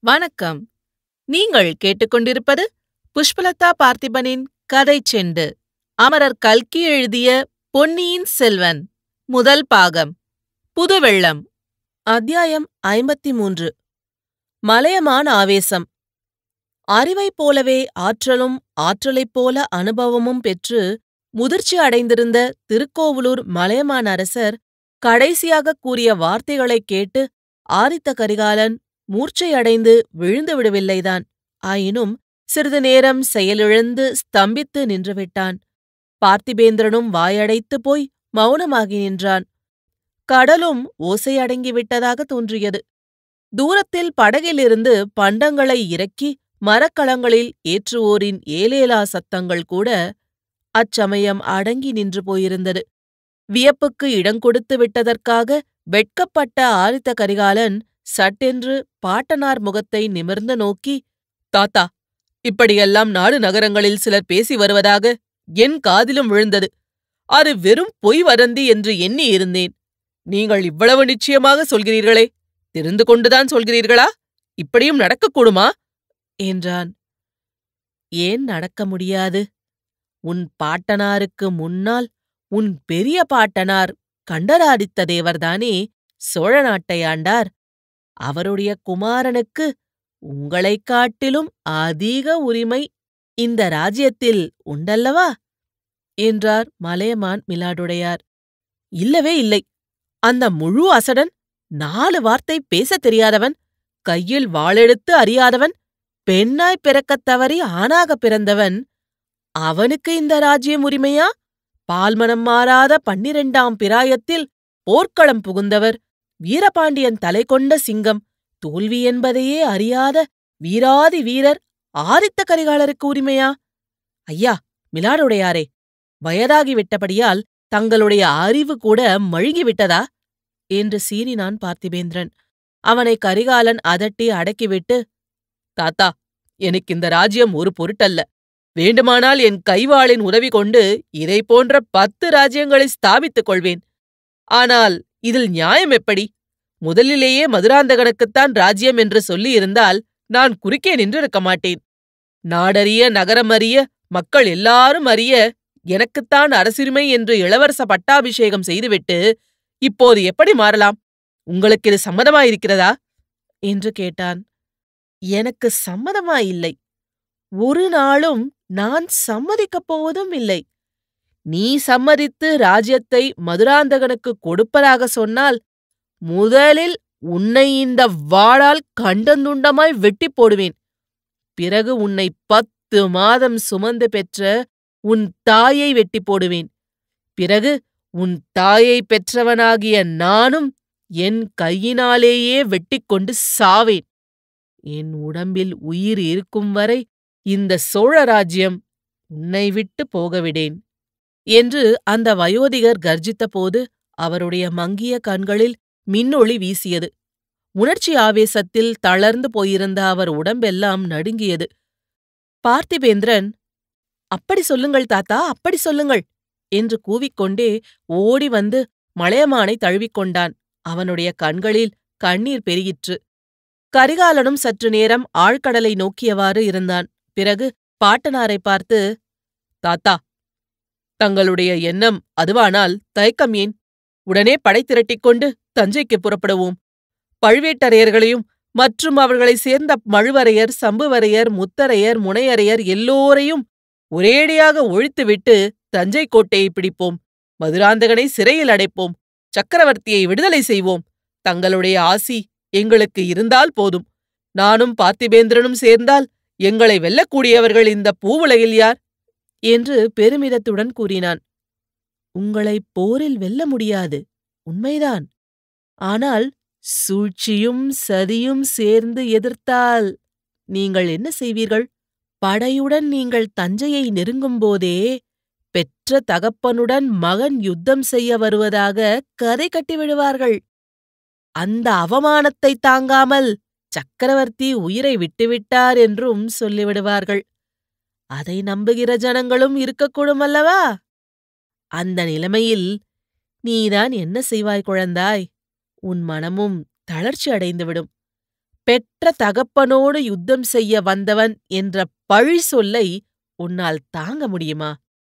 வணக்கம் நீங்கள் கேட்டுக்கொண்டிருப்பது புஷ்பலதா பார்த்திபனின் கதை செண்டு அமரர் கல்கி எழுதிய பொன்னியின் செல்வன் முதல் பாகம் புதுவெள்ளம் அத்தியாயம் ஐம்பத்தி மூன்று மலையமான் ஆவேசம் அறிவைப் போலவே ஆற்றலும் ஆற்றலைப் போல அனுபவமும் பெற்று முதிர்ச்சி அடைந்திருந்த திருக்கோவலூர் மலையமான் அரசர் கடைசியாகக் கூறிய வார்த்தைகளைக் கேட்டு ஆதித்த கரிகாலன் மூர்ச்சையடைந்து விழுந்து விடவில்லைதான் ஆயினும் சிறிது நேரம் செயலிழந்து ஸ்தம்பித்து நின்றுவிட்டான் பார்த்திபேந்திரனும் வாயடைத்து போய் மௌனமாகி நின்றான் கடலும் ஓசையடங்கிவிட்டதாக தோன்றியது தூரத்தில் படகிலிருந்து பண்டங்களை இறக்கி மரக்கலங்களில் ஏற்றுவோரின் ஏலேலா சத்தங்கள் கூட அச்சமயம் அடங்கி நின்று போயிருந்தது வியப்புக்கு இடங்கொடுத்து விட்டதற்காக வெட்கப்பட்ட ஆதித்த கரிகாலன் சட்டென்று பாட்டனார் முகத்தை நிமிர்ந்து நோக்கி தாத்தா இப்படியெல்லாம் நாடு நகரங்களில் சிலர் பேசி வருவதாக என் காதிலும் விழுந்தது அது வெறும் பொய் வதந்தி என்று எண்ணி இருந்தேன் நீங்கள் இவ்வளவு நிச்சயமாக சொல்கிறீர்களே தெரிந்து கொண்டுதான் சொல்கிறீர்களா இப்படியும் நடக்கக்கூடுமா என்றான் ஏன் நடக்க முடியாது உன் பாட்டனாருக்கு முன்னால் உன் பெரிய பாட்டனார் கண்டராதித்த தேவர்தானே சோழ நாட்டை ஆண்டார் அவருடைய குமாரனுக்கு உங்களைக் காட்டிலும் அதிக உரிமை இந்த ராஜ்யத்தில் உண்டல்லவா என்றார் மலையமான் மிலாடுடையார் இல்லவே இல்லை அந்த முழு அசடன் நாலு வார்த்தை பேசத் தெரியாதவன் கையில் வாளெடுத்து அறியாதவன் பெண்ணாய் பிறக்கத் தவறி ஆணாகப் பிறந்தவன் அவனுக்கு இந்த ராஜ்யம் உரிமையா பால்மனம் மாறாத பன்னிரண்டாம் பிராயத்தில் போர்க்களம் புகுந்தவர் வீரபாண்டியன் தலை கொண்ட சிங்கம் தோல்வி என்பதையே அறியாத வீராதி வீரர் ஆதித்த கரிகாலருக்கு உரிமையா ஐயா மிலாடுடையாரே வயதாகிவிட்டபடியால் தங்களுடைய அறிவு கூட மழுங்கிவிட்டதா என்று சீறினான் பார்த்திபேந்திரன் அவனை கரிகாலன் அதட்டி அடக்கிவிட்டு தாத்தா எனக்கு இந்த ராஜ்யம் ஒரு பொருட்டல்ல வேண்டுமானால் என் கைவாளின் உதவி கொண்டு இதை போன்ற பத்து ராஜ்யங்களை ஸ்தாபித்துக் கொள்வேன் ஆனால் இதில் நியாயம் எப்படி முதலிலேயே மதுராந்தகனுக்குத்தான் ராஜ்யம் என்று சொல்லியிருந்தால் நான் குறுக்கே நின்றிருக்க மாட்டேன் நாடறிய நகரமறிய மக்கள் எல்லாரும் அறிய எனக்குத்தான் அரசுரிமை என்று இளவரச பட்டாபிஷேகம் செய்துவிட்டு இப்போது எப்படி மாறலாம் உங்களுக்கு இது சம்மதமாயிருக்கிறதா என்று கேட்டான் எனக்கு சம்மதமாயில்லை ஒரு நாளும் நான் சம்மதிக்கப் போவதும் இல்லை நீ சம்மதித்து ராஜ்யத்தை மதுராந்தகனுக்கு கொடுப்பதாக சொன்னால் முதலில் உன்னை இந்த வாளால் கண்டந்துண்டமாய் வெட்டி போடுவேன் பிறகு உன்னை பத்து மாதம் சுமந்து பெற்ற உன் தாயை வெட்டி போடுவேன் பிறகு உன் தாயை பெற்றவனாகிய நானும் என் கையினாலேயே வெட்டிக்கொண்டு சாவேன் என் உடம்பில் உயிர் இருக்கும் வரை இந்த சோழ ராஜ்யம் உன்னை விட்டு போகவிடேன் என்று அந்த வயோதிகர் கர்ஜித்தபோது அவருடைய மங்கிய கண்களில் மின்னொளி வீசியது உணர்ச்சி ஆவேசத்தில் தளர்ந்து போயிருந்த அவர் உடம்பெல்லாம் நடுங்கியது பார்த்திபேந்திரன் அப்படி சொல்லுங்கள் தாத்தா அப்படி சொல்லுங்கள் என்று கூவிக்கொண்டே ஓடி வந்து மலையமானை தழுவிக்கொண்டான் அவனுடைய கண்களில் கண்ணீர் பெருகிற்று கரிகாலனும் சற்று நேரம் ஆழ்கடலை நோக்கியவாறு இருந்தான் பிறகு பாட்டனாரை பார்த்து தாத்தா தங்களுடைய எண்ணம் அதுவானால் தயக்கம் ஏன் உடனே படை திரட்டிக் கொண்டு தஞ்சைக்கு புறப்படுவோம் பழுவேட்டரையர்களையும் மற்றும் அவர்களை சேர்ந்த மழுவரையர் சம்புவரையர் முத்தரையர் முனையரையர் எல்லோரையும் ஒரேடியாக ஒழித்துவிட்டு தஞ்சை கோட்டையை பிடிப்போம் மதுராந்தகனை சிறையில் அடைப்போம் சக்கரவர்த்தியை விடுதலை செய்வோம் தங்களுடைய ஆசி எங்களுக்கு இருந்தால் போதும் நானும் பார்த்திபேந்திரனும் சேர்ந்தால் எங்களை வெல்லக்கூடியவர்கள் இந்த பூவுலகில் யார் என்று பெருமிதத்துடன் கூறினான் உங்களை போரில் வெல்ல முடியாது உண்மைதான் ஆனால் சூழ்ச்சியும் சதியும் சேர்ந்து எதிர்த்தால் நீங்கள் என்ன செய்வீர்கள் படையுடன் நீங்கள் தஞ்சையை நெருங்கும்போதே பெற்ற தகப்பனுடன் மகன் யுத்தம் செய்ய வருவதாக கதை கட்டிவிடுவார்கள் அந்த அவமானத்தை தாங்காமல் சக்கரவர்த்தி உயிரை விட்டுவிட்டார் என்றும் சொல்லிவிடுவார்கள் அதை நம்புகிற ஜனங்களும் இருக்கக்கூடும் அல்லவா அந்த நிலைமையில் நீதான் என்ன செய்வாய் குழந்தாய் உன் மனமும் தளர்ச்சி அடைந்துவிடும் பெற்ற தகப்பனோடு யுத்தம் செய்ய வந்தவன் என்ற பழி சொல்லை உன்னால் தாங்க முடியுமா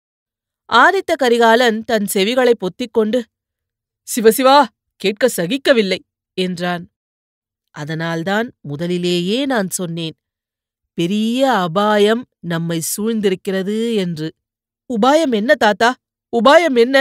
ஆதித்த கரிகாலன் தன் செவிகளை பொத்திக்கொண்டு சிவசிவா கேட்க சகிக்கவில்லை என்றான் அதனால்தான் முதலிலேயே நான் சொன்னேன் பெரிய அபாயம் நம்மை சூழ்ந்திருக்கிறது என்று உபாயம் என்ன தாத்தா உபாயம் என்ன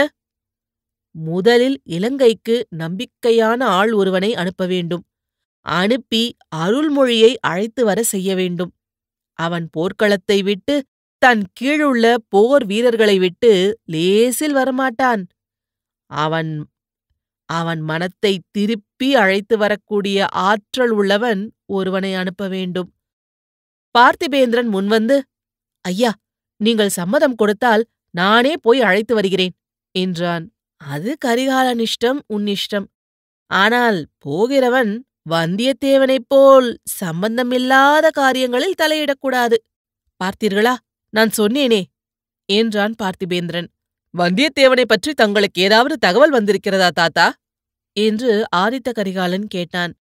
முதலில் இலங்கைக்கு நம்பிக்கையான ஆள் ஒருவனை அனுப்ப வேண்டும் அனுப்பி அருள்மொழியை அழைத்து வர செய்ய வேண்டும் அவன் போர்க்களத்தை விட்டு தன் கீழுள்ள போர் வீரர்களை விட்டு லேசில் வரமாட்டான் அவன் அவன் மனத்தை திருப்பி அழைத்து வரக்கூடிய ஆற்றல் உள்ளவன் ஒருவனை அனுப்ப வேண்டும் பார்த்திபேந்திரன் முன்வந்து ஐயா நீங்கள் சம்மதம் கொடுத்தால் நானே போய் அழைத்து வருகிறேன் என்றான் அது கரிகாலன் இஷ்டம் உன் இஷ்டம் ஆனால் போகிறவன் வந்தியத்தேவனைப் போல் சம்பந்தமில்லாத காரியங்களில் தலையிடக்கூடாது பார்த்தீர்களா நான் சொன்னேனே என்றான் பார்த்திபேந்திரன் வந்தியத்தேவனை பற்றி தங்களுக்கு ஏதாவது தகவல் வந்திருக்கிறதா தாத்தா என்று ஆதித்த கரிகாலன் கேட்டான்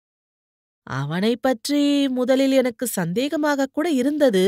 அவனைப் பற்றி முதலில் எனக்கு சந்தேகமாகக் கூட இருந்தது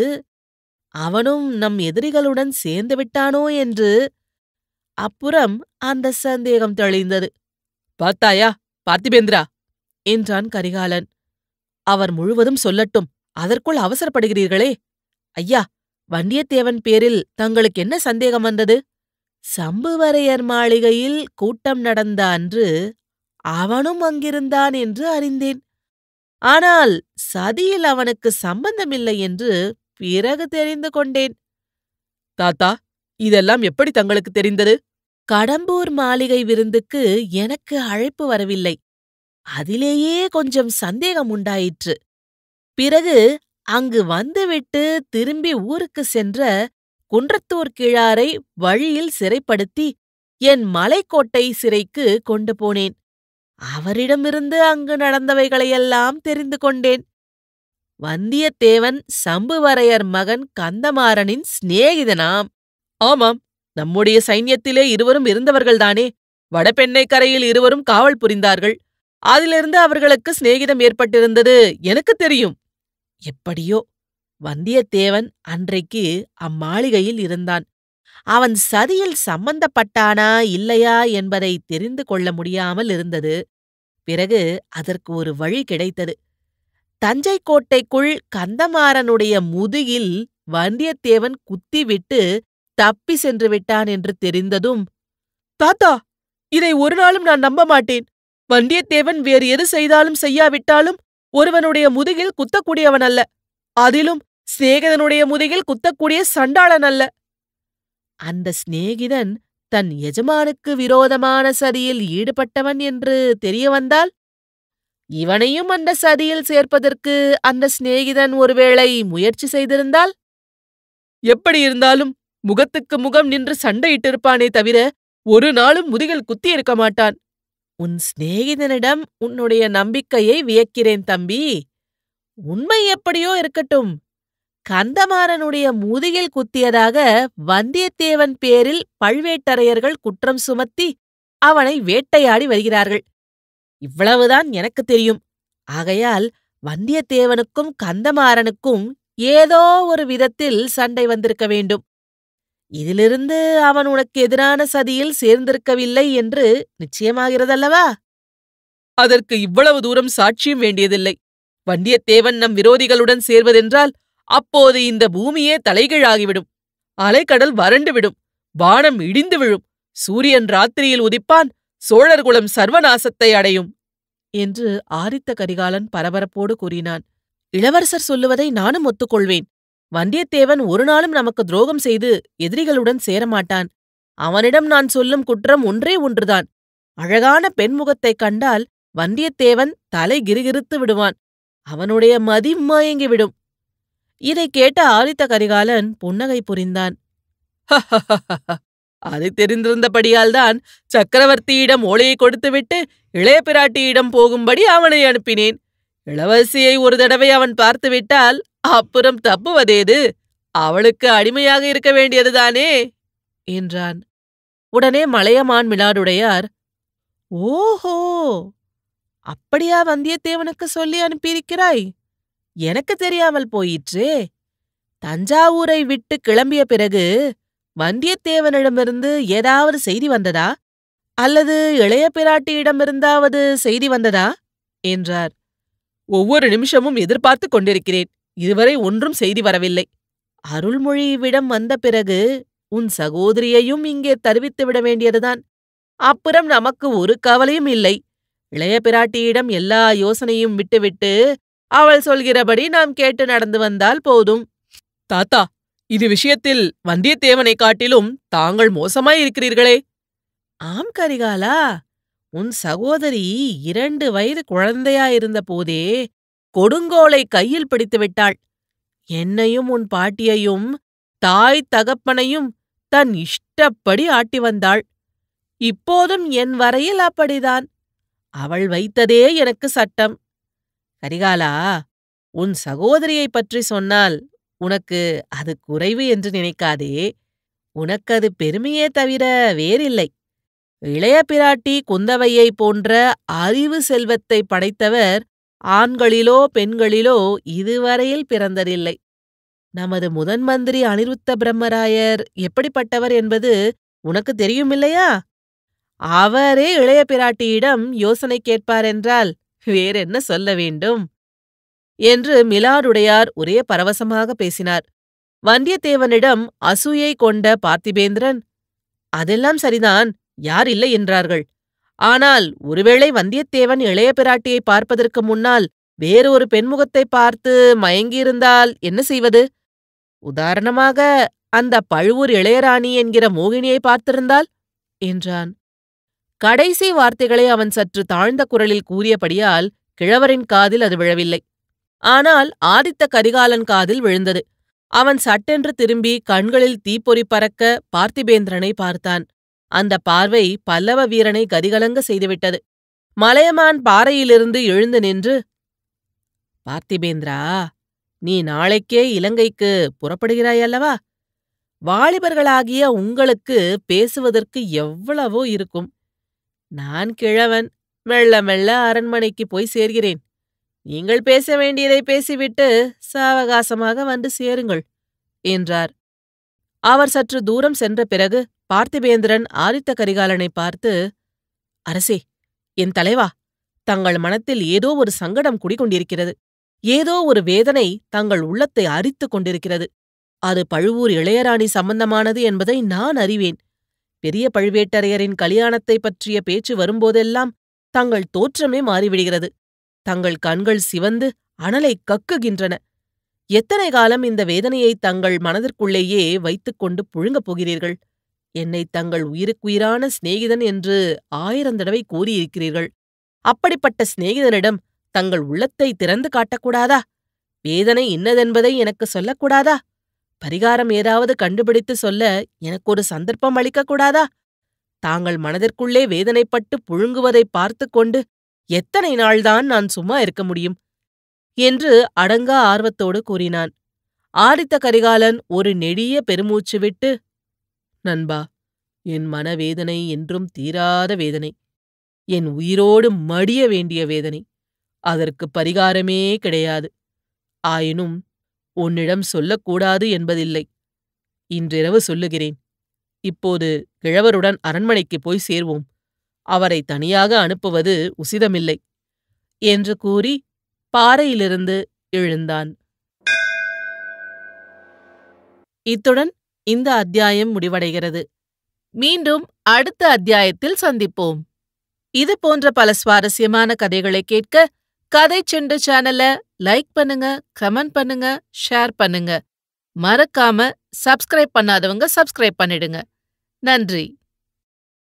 அவனும் நம் எதிரிகளுடன் சேர்ந்து விட்டானோ என்று அப்புறம் அந்த சந்தேகம் தெளிந்தது பார்த்தாயா பார்த்திபேந்திரா என்றான் கரிகாலன் அவர் முழுவதும் சொல்லட்டும் அதற்குள் அவசரப்படுகிறீர்களே ஐயா வண்டியத்தேவன் பேரில் தங்களுக்கு என்ன சந்தேகம் வந்தது சம்புவரையர் மாளிகையில் கூட்டம் நடந்த அன்று அவனும் அங்கிருந்தான் என்று அறிந்தேன் ஆனால் சதியில் அவனுக்கு சம்பந்தமில்லை என்று பிறகு தெரிந்து கொண்டேன் தாத்தா இதெல்லாம் எப்படி தங்களுக்கு தெரிந்தது கடம்பூர் மாளிகை விருந்துக்கு எனக்கு அழைப்பு வரவில்லை அதிலேயே கொஞ்சம் சந்தேகம் உண்டாயிற்று பிறகு அங்கு வந்துவிட்டு திரும்பி ஊருக்கு சென்ற குன்றத்தூர் கிழாரை வழியில் சிறைப்படுத்தி என் மலைக்கோட்டை சிறைக்கு கொண்டு போனேன் அவரிடமிருந்து அங்கு நடந்தவைகளையெல்லாம் தெரிந்து கொண்டேன் வந்தியத்தேவன் சம்புவரையர் மகன் கந்தமாறனின் சிநேகிதனாம் ஆமாம் நம்முடைய சைன்யத்திலே இருவரும் இருந்தவர்கள்தானே வடபெண்ணை கரையில் இருவரும் காவல் புரிந்தார்கள் அதிலிருந்து அவர்களுக்கு சிநேகிதம் ஏற்பட்டிருந்தது எனக்கு தெரியும் எப்படியோ வந்தியத்தேவன் அன்றைக்கு அம்மாளிகையில் இருந்தான் அவன் சதியில் சம்பந்தப்பட்டானா இல்லையா என்பதை தெரிந்து கொள்ள முடியாமல் இருந்தது பிறகு அதற்கு ஒரு வழி கிடைத்தது தஞ்சை கோட்டைக்குள் கந்தமாறனுடைய முதுகில் வந்தியத்தேவன் குத்திவிட்டு தப்பி சென்று விட்டான் என்று தெரிந்ததும் தாத்தா இதை ஒரு நாளும் நான் நம்ப மாட்டேன் வந்தியத்தேவன் வேறு எது செய்தாலும் செய்யாவிட்டாலும் ஒருவனுடைய முதுகில் குத்தக்கூடியவன் அல்ல அதிலும் சிநேகிதனுடைய முதுகில் குத்தக்கூடிய சண்டாளன் அல்ல அந்த சிநேகிதன் தன் எஜமானுக்கு விரோதமான சதியில் ஈடுபட்டவன் என்று தெரிய வந்தால் இவனையும் அந்த சதியில் சேர்ப்பதற்கு அந்த சிநேகிதன் ஒருவேளை முயற்சி செய்திருந்தால் எப்படி இருந்தாலும் முகத்துக்கு முகம் நின்று சண்டையிட்டிருப்பானே தவிர ஒரு நாளும் முதுகில் குத்தியிருக்க மாட்டான் உன் சிநேகிதனிடம் உன்னுடைய நம்பிக்கையை வியக்கிறேன் தம்பி உண்மை எப்படியோ இருக்கட்டும் கந்தமாறனுடைய முதுகில் குத்தியதாக வந்தியத்தேவன் பேரில் பழுவேட்டரையர்கள் குற்றம் சுமத்தி அவனை வேட்டையாடி வருகிறார்கள் இவ்வளவுதான் எனக்கு தெரியும் ஆகையால் வந்தியத்தேவனுக்கும் கந்தமாறனுக்கும் ஏதோ ஒரு விதத்தில் சண்டை வந்திருக்க வேண்டும் இதிலிருந்து அவன் உனக்கு எதிரான சதியில் சேர்ந்திருக்கவில்லை என்று நிச்சயமாகிறதல்லவா அதற்கு இவ்வளவு தூரம் சாட்சியம் வேண்டியதில்லை வந்தியத்தேவன் நம் விரோதிகளுடன் சேர்வதென்றால் அப்போது இந்த பூமியே தலைகீழாகிவிடும் அலைக்கடல் வறண்டுவிடும் வானம் இடிந்து விழும் சூரியன் ராத்திரியில் உதிப்பான் சோழர்குலம் சர்வநாசத்தை அடையும் என்று ஆதித்த கரிகாலன் பரபரப்போடு கூறினான் இளவரசர் சொல்லுவதை நானும் ஒத்துக்கொள்வேன் வந்தியத்தேவன் ஒரு நாளும் நமக்கு துரோகம் செய்து எதிரிகளுடன் சேரமாட்டான் அவனிடம் நான் சொல்லும் குற்றம் ஒன்றே ஒன்றுதான் அழகான பெண்முகத்தைக் கண்டால் வந்தியத்தேவன் தலை கிருகிருத்து விடுவான் அவனுடைய மதி மயங்கிவிடும் இதைக் கேட்ட ஆதித்த கரிகாலன் புன்னகை புரிந்தான் அது தெரிந்திருந்தபடியால்தான் சக்கரவர்த்தியிடம் ஓலையை கொடுத்துவிட்டு இளைய பிராட்டியிடம் போகும்படி அவனை அனுப்பினேன் இளவரசியை ஒரு தடவை அவன் பார்த்துவிட்டால் அப்புறம் தப்புவதேது அவளுக்கு அடிமையாக இருக்க வேண்டியதுதானே என்றான் உடனே மலையமான் மிலாடுடையார் ஓஹோ அப்படியா வந்தியத்தேவனுக்கு சொல்லி அனுப்பியிருக்கிறாய் எனக்கு தெரியாமல் போயிற்றே தஞ்சாவூரை விட்டு கிளம்பிய பிறகு வந்தியத்தேவனிடமிருந்து ஏதாவது செய்தி வந்ததா அல்லது இளைய பிராட்டியிடமிருந்தாவது செய்தி வந்ததா என்றார் ஒவ்வொரு நிமிஷமும் எதிர்பார்த்துக் கொண்டிருக்கிறேன் இதுவரை ஒன்றும் செய்தி வரவில்லை அருள்மொழிவிடம் வந்த பிறகு உன் சகோதரியையும் இங்கே தருவித்து விட வேண்டியதுதான் அப்புறம் நமக்கு ஒரு கவலையும் இல்லை இளைய பிராட்டியிடம் எல்லா யோசனையும் விட்டுவிட்டு அவள் சொல்கிறபடி நாம் கேட்டு நடந்து வந்தால் போதும் தாத்தா இது விஷயத்தில் வந்தியத்தேவனை காட்டிலும் தாங்கள் மோசமாயிருக்கிறீர்களே ஆம் கரிகாலா உன் சகோதரி இரண்டு வயது குழந்தையாயிருந்த போதே கொடுங்கோலை கையில் பிடித்து விட்டாள் என்னையும் உன் பாட்டியையும் தாய் தகப்பனையும் தன் இஷ்டப்படி ஆட்டி வந்தாள் இப்போதும் என் வரையில் அப்படிதான் அவள் வைத்ததே எனக்கு சட்டம் கரிகாலா உன் சகோதரியைப் பற்றி சொன்னால் உனக்கு அது குறைவு என்று நினைக்காதே உனக்கு அது பெருமையே தவிர வேறில்லை இளைய பிராட்டி குந்தவையைப் போன்ற அறிவு செல்வத்தை படைத்தவர் ஆண்களிலோ பெண்களிலோ இதுவரையில் பிறந்ததில்லை நமது முதன் மந்திரி அனிருத்த பிரம்மராயர் எப்படிப்பட்டவர் என்பது உனக்கு தெரியுமில்லையா அவரே இளைய பிராட்டியிடம் யோசனை கேட்பாரென்றால் வேறென்ன சொல்ல வேண்டும் என்று மிலாடுடையார் ஒரே பரவசமாக பேசினார் வந்தியத்தேவனிடம் அசூயை கொண்ட பார்த்திபேந்திரன் அதெல்லாம் சரிதான் யார் இல்லை என்றார்கள் ஆனால் ஒருவேளை வந்தியத்தேவன் இளைய பிராட்டியை பார்ப்பதற்கு முன்னால் வேறொரு பெண்முகத்தை பார்த்து மயங்கியிருந்தால் என்ன செய்வது உதாரணமாக அந்த பழுவூர் இளையராணி என்கிற மோகினியை பார்த்திருந்தால் என்றான் கடைசி வார்த்தைகளை அவன் சற்று தாழ்ந்த குரலில் கூறியபடியால் கிழவரின் காதில் அது விழவில்லை ஆனால் ஆதித்த கரிகாலன் காதில் விழுந்தது அவன் சட்டென்று திரும்பி கண்களில் தீப்பொறி பறக்க பார்த்திபேந்திரனை பார்த்தான் அந்த பார்வை பல்லவ வீரனை கதிகலங்க செய்துவிட்டது மலையமான் பாறையிலிருந்து எழுந்து நின்று பார்த்திபேந்திரா நீ நாளைக்கே இலங்கைக்கு புறப்படுகிறாய் அல்லவா வாலிபர்களாகிய உங்களுக்கு பேசுவதற்கு எவ்வளவோ இருக்கும் நான் கிழவன் மெல்ல மெல்ல அரண்மனைக்கு போய் சேர்கிறேன் நீங்கள் பேச வேண்டியதை பேசிவிட்டு சாவகாசமாக வந்து சேருங்கள் என்றார் அவர் சற்று தூரம் சென்ற பிறகு பார்த்திபேந்திரன் ஆதித்த கரிகாலனை பார்த்து அரசே என் தலைவா தங்கள் மனத்தில் ஏதோ ஒரு சங்கடம் குடிகொண்டிருக்கிறது ஏதோ ஒரு வேதனை தங்கள் உள்ளத்தை அரித்துக் கொண்டிருக்கிறது அது பழுவூர் இளையராணி சம்பந்தமானது என்பதை நான் அறிவேன் பெரிய பழுவேட்டரையரின் கல்யாணத்தைப் பற்றிய பேச்சு வரும்போதெல்லாம் தங்கள் தோற்றமே மாறிவிடுகிறது தங்கள் கண்கள் சிவந்து அனலை கக்குகின்றன எத்தனை காலம் இந்த வேதனையை தங்கள் மனதிற்குள்ளேயே வைத்துக்கொண்டு புழுங்கப் போகிறீர்கள் என்னை தங்கள் உயிருக்குயிரான சிநேகிதன் என்று ஆயிரம் தடவை கூறியிருக்கிறீர்கள் அப்படிப்பட்ட சிநேகிதனிடம் தங்கள் உள்ளத்தை திறந்து காட்டக்கூடாதா வேதனை இன்னதென்பதை எனக்கு சொல்லக்கூடாதா பரிகாரம் ஏதாவது கண்டுபிடித்து சொல்ல எனக்கு ஒரு சந்தர்ப்பம் அளிக்கக்கூடாதா தாங்கள் மனதிற்குள்ளே வேதனைப்பட்டு புழுங்குவதை பார்த்து கொண்டு எத்தனை நாள்தான் நான் சும்மா இருக்க முடியும் என்று அடங்கா ஆர்வத்தோடு கூறினான் ஆதித்த கரிகாலன் ஒரு நெடிய பெருமூச்சு விட்டு நண்பா என் மனவேதனை என்றும் தீராத வேதனை என் உயிரோடு மடிய வேண்டிய வேதனை அதற்கு பரிகாரமே கிடையாது ஆயினும் உன்னிடம் சொல்லக்கூடாது என்பதில்லை இன்றிரவு சொல்லுகிறேன் இப்போது கிழவருடன் அரண்மனைக்கு போய் சேர்வோம் அவரை தனியாக அனுப்புவது உசிதமில்லை என்று கூறி பாறையிலிருந்து எழுந்தான் இத்துடன் இந்த அத்தியாயம் முடிவடைகிறது மீண்டும் அடுத்த அத்தியாயத்தில் சந்திப்போம் இது போன்ற பல சுவாரஸ்யமான கதைகளை கேட்க கதை செண்டு சேனலை லைக் பண்ணுங்க கமெண்ட் பண்ணுங்க ஷேர் பண்ணுங்க மறக்காம சப்ஸ்கிரைப் பண்ணாதவங்க சப்ஸ்கிரைப் பண்ணிடுங்க நன்றி